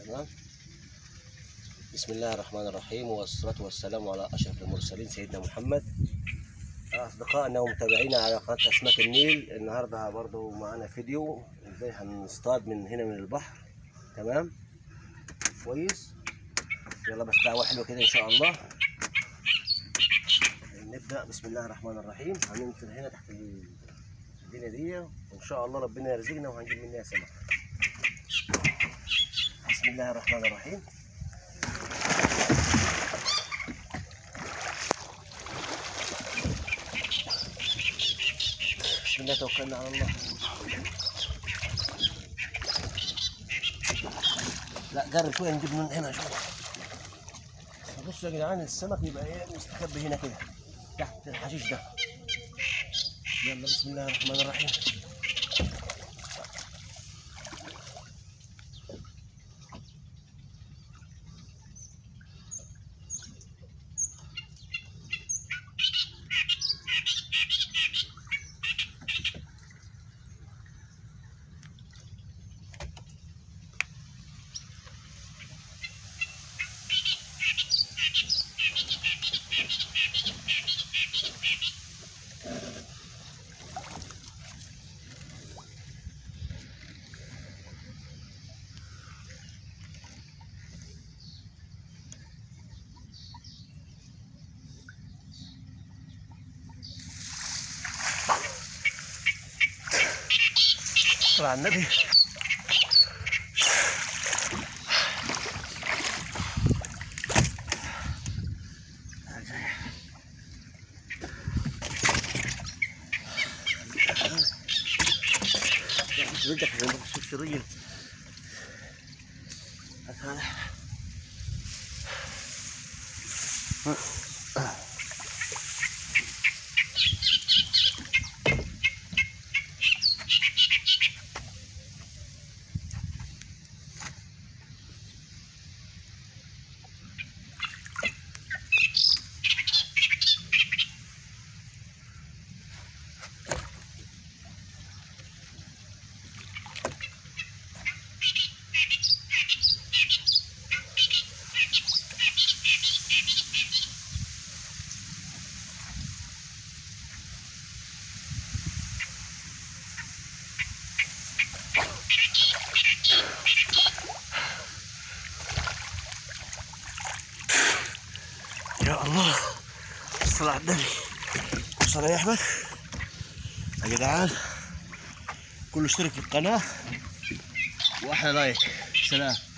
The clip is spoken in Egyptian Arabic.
تمام بسم الله الرحمن الرحيم والصلاة والسلام على أشرف المرسلين سيدنا محمد أصدقائنا ومتابعينا على قناة أسماك النيل النهاردة برضو معانا فيديو إزاي هنصطاد من هنا من البحر تمام كويس يلا بس دعوة حلوة كده إن شاء الله نبدأ بسم الله الرحمن الرحيم هننزل هنا تحت الدنيا دي وإن شاء الله ربنا يرزقنا وهنجيب منها سمك بسم الله الرحمن الرحيم بسم الله توكلنا على الله لا قرب شويه نجيب من هنا شويه بصوا يا جدعان السمك يبقى ايه مستخبي هنا كده تحت الحشيش ده يلا بسم الله الرحمن الرحيم صلى على النبي رجعك زي ما بشوف سرية هذا يا الله الصلاة على النبي صلاة يا أحمد يا جدعان كله اشترك في القناة وأحلى لايك سلام